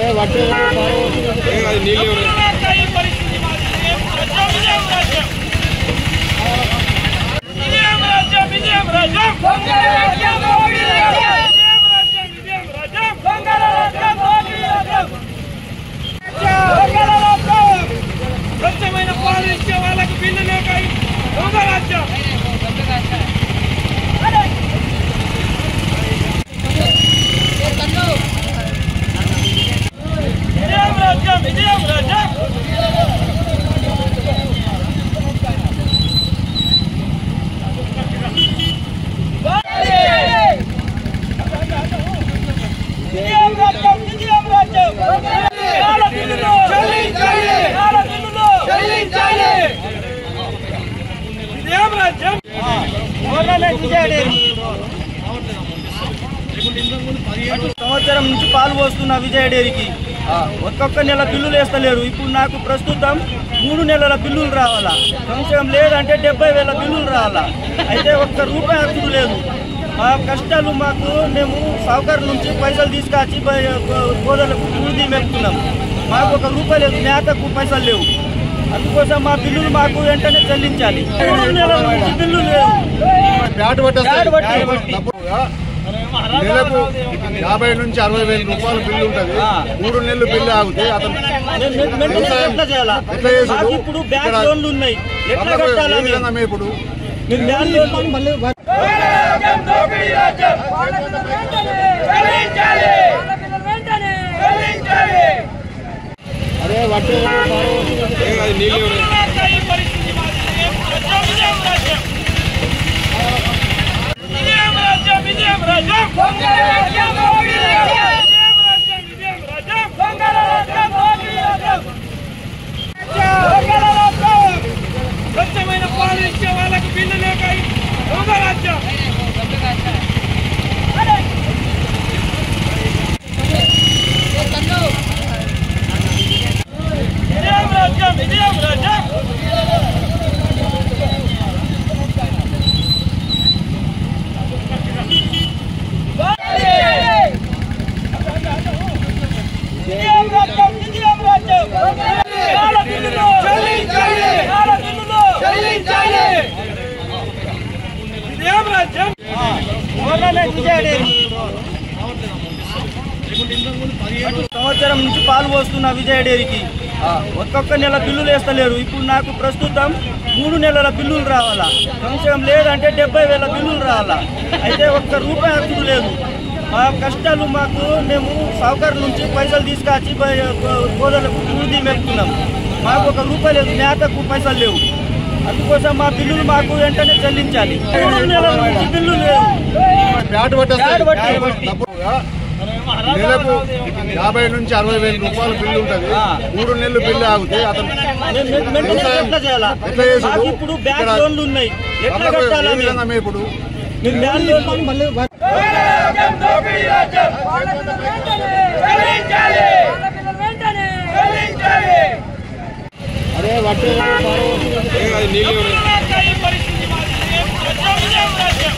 స్వచ్ఛమైన పాలు ఇచ్చే వాళ్ళకి బిల్లు లేక దొంగ రాజ్యం విజయం రాజ్యం విజయం రాజ్యం విజయం రాజ్యం విజయం రాజ్యం కాల బిల్లులు చెల్లించాలి కాల బిల్లులు చెల్లించాలి విజయం రాజ్యం సంవత్సరం నుంచి పాలు పోస్తున్న విజయ డైరీకి ఒక్కొక్క నెల బిల్లులు వేస్తలేరు ఇప్పుడు నాకు ప్రస్తుతం మూడు నెలల బిల్లులు రావాలా సంవత్సరం లేదంటే డెబ్బై వేల బిల్లులు రావాలా అయితే ఒక్క రూపాయి అర్థం లేదు మా కష్టాలు మాకు మేము సౌకర్యం నుంచి పైసలు తీసుకొచ్చి కోదలకు వృద్ధి మెప్పుకున్నాం మాకు ఒక రూపాయి లేదు మేతకు పైసలు లేవు అందుకోసం మా బిల్లులు మాకు వెంటనే చెల్లించాలి మూడు నెలల నుంచి బిల్లు లేవు బ్యాట్ బ్యాట్ పట్టేస్తాయి పట్టి- తప్పుగా నెలకు యాభై నుంచి అరవై వేల రూపాయల బిల్లు ఉంటుంది ఆ. మూడు నెలలు బిల్లు ఆగితే అతను మె- మె- మెయింటెనెన్స్ ఎట్లా చేయాలా ఎట్లా చేసుడు? మాకు ఇప్పుడు బ్యాంక్ ఇక్కడ లోన్లు ఉన్నాయి ఎట్లా వాళ్ళకు కట్టాలా ఏ మేము? విధంగా మేము ఇప్పుడు మీరు బ్యాంక్ లోన్లు మళ్ళీ రాజ్యం దోపిడీ రాజ్యం చెల్లించాలి చెల్లించాలి ఈ పరిస్థితి మాది. విజయం రాజ్యం విజయం రాజ్యం విజయం రాజ్యం విజయం రాజ్యం విజయం రాజ్యం దొంగల రాజ్యం స్వచ్ఛమైన పాలు ఇచ్చే వాళ్ళకి బిల్లు లేక దొంగ రాజ్యం విజయం రాజ్యం విజయం రాజ్యం విజయం రాజ్యం విజయం రాజ్యం కాల బిల్లులు చెల్లించాలి కాల బిల్లులు చెల్లించాలి విజయం రాజ్యం సంవత్సరం నుంచి పాలు పోస్తున్న విజయ డైరీకి ఒక్కొక్క నెల బిల్లులు వేస్తలేరు ఇప్పుడు నాకు ప్రస్తుతం మూడు నెలల బిల్లులు రావాలా సంవత్సరం లేదంటే డెబ్బై వేల బిల్లులు రావాలా అయితే ఒక్క రూపాయి అర్థం లేదు మా కష్టాలు మాకు మేము సౌకర్యం నుంచి పైసలు తీసుకొచ్చి కోదలకు వృద్ధి మెప్పుకున్నాం మాకు ఒక రూపాయి లేదు మేతకు పైసలు లేవు అందుకోసం మా బిల్లులు మాకు వెంటనే చెల్లించాలి మూడు నెలల నుంచి బిల్లు లేవు బ్యాట్ పట్టేస్తాయి బ్యాట్ పట్టి- తప్పుగా నెలకు యాభై నుంచి అరవై వేల రూపాయల బిల్లు ఉంటుంది ఆ. మూడు నెలలు బిల్లు ఆగితే అతను మె- మె- మెయింటెనెన్స్ ఎట్లా చేయాలా ఎట్లా చేసుడు? మాకు ఇప్పుడు బ్యాంక్ ఇక్కడ లోన్లు ఉన్నాయి ఎట్లా వాళ్ళకు కట్టాలా ఏ విధంగా మేము? మేము ఇప్పుడు మీరు బ్యాంక్ లోన్లు మళ్ళీ రాజ్యం దోపిడీ రాజ్యం చెల్లించాలి చెల్లించాలి ఈ పరిస్థితి మాది. విజయం రాజ్యం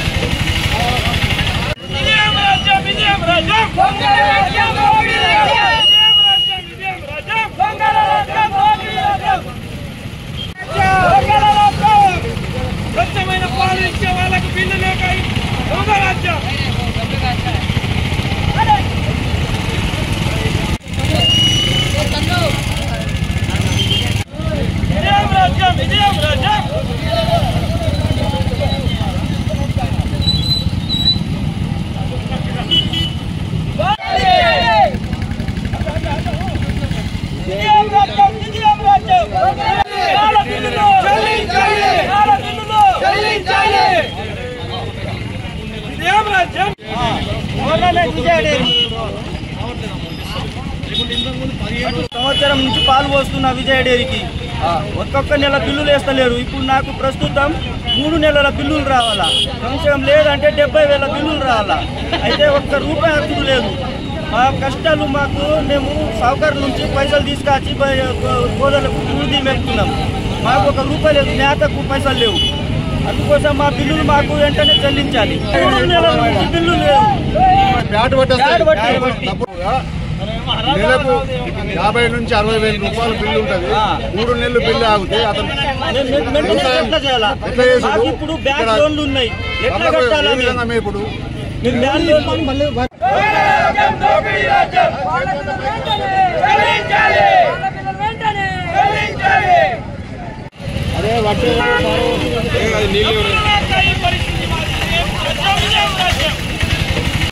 విజయం రాజ్యం విజయం రాజ్యం విజయం రాజ్యం విజయం రాజ్యం దొంగల రాజ్యం స్వచ్ఛమైన పాలు ఇచ్చే వాళ్ళకి బిల్లు లేక దొంగ రాజ్యం విజయం రాజ్యం విజయం రాజ్యం విజయం రాజ్యం విజయం రాజ్యం కాల బిల్లులు చెల్లించాలి కాల బిల్లులు చెల్లించాలి విజయం రాజ్యం సంవత్సరం నుంచి పాలు పోస్తున్న విజయ డైరీకి ఒక్కొక్క నెల బిల్లులు వేస్తలేరు ఇప్పుడు నాకు ప్రస్తుతం మూడు నెలల బిల్లులు రావాలా సంవత్సరం లేదంటే డెబ్బై వేల బిల్లులు రావాలా అయితే ఒక్క రూపాయి అర్థం లేదు మా కష్టాలు మాకు మేము సౌకర్యం నుంచి పైసలు తీసుకొచ్చి కోదలకు వృద్ధి మెప్పుకున్నాం మాకు ఒక రూపాయి లేదు మేతకు పైసలు లేవు అందుకోసం మా బిల్లులు మాకు వెంటనే చెల్లించాలి మూడు నెలల నుంచి బిల్లు లేవు బ్యాట్ పట్టేస్తాయి బ్యాట్ పట్టి- తప్పుగా నెలకు యాభై నుంచి అరవై వేల రూపాయలు బిల్లు ఉంటుంది ఆ. మూడు నెలలు బిల్లు ఆగితే అతను మేము మె- మెయింటెనెన్స్ ఎట్లా చేయాలా ఎట్లా చేసుడు? మాకు ఇప్పుడు బ్యాంక్ ఇక్కడ లోన్లు ఉన్నాయి ఎట్లా వాళ్ళకు కట్టాలా ఏ మేము? విధంగా మేము ఇప్పుడు మీరు బ్యాంక్ లోన్లు వెంటనే అదే